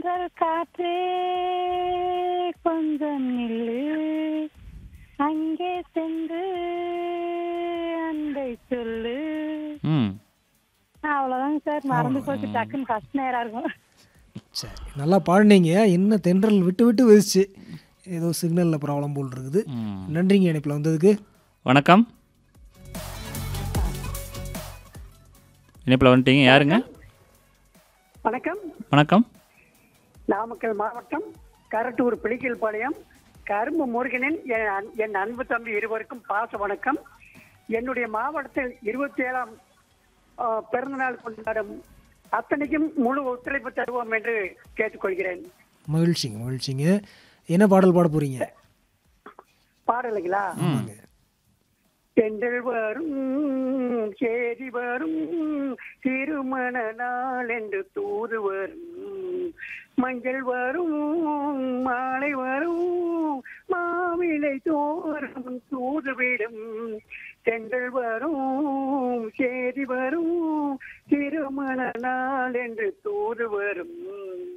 தென்றல் காற்றே கொஞ்சம் நில்லு அங்கே சென்று அன்பை சொல்லு ம் அவ்வளவுதாங்க சார் மறந்து போச்சு டக்குன்னு ஃபர்ஸ்ட் நேரம் இருக்கும் சரி நல்லா பாடினீங்க இன்னும் தென்றல் விட்டு விட்டு விதிச்சு ஏதோ சிக்னலில் ப்ராப்ளம் போல் இருக்குது ம். நன்றிங்க இணைப்பில் வந்ததுக்கு வணக்கம் இணைப்பில் வந்துட்டீங்க யாருங்க வணக்கம் வணக்கம் நாமக்கல் மாவட்டம் கரட்டூர் பிளிக்கல் பாளையம் கரும்பு முருகனின் என் அன்- என் அன்பு தம்பி இருவருக்கும் பாச வணக்கம் என்னுடைய மாவட்டத்தில் இருபத்தி ஏழாம் பிறந்த நாள் கொண்டாடும் அத்தனைக்கும் முழு ஒத்துழைப்பு தருவோம் என்று கேட்டுக்கொள்கிறேன் மகிழ்ச்சிங்க மகிழ்ச்சிங்க என்ன பாடல் பாட போறீங்க பாடலுங்களா ஆமாங்க தென்றல் வரும் சேதி வரும் திருமண நாள் என்று தூது வரும் மஞ்சள் வரும் மாலை வரும் மாவிலை தோறும் தூதுவிடும் தென்றல் வரும் சேதி வரும் திருமண நாள் என்று தூது வரும்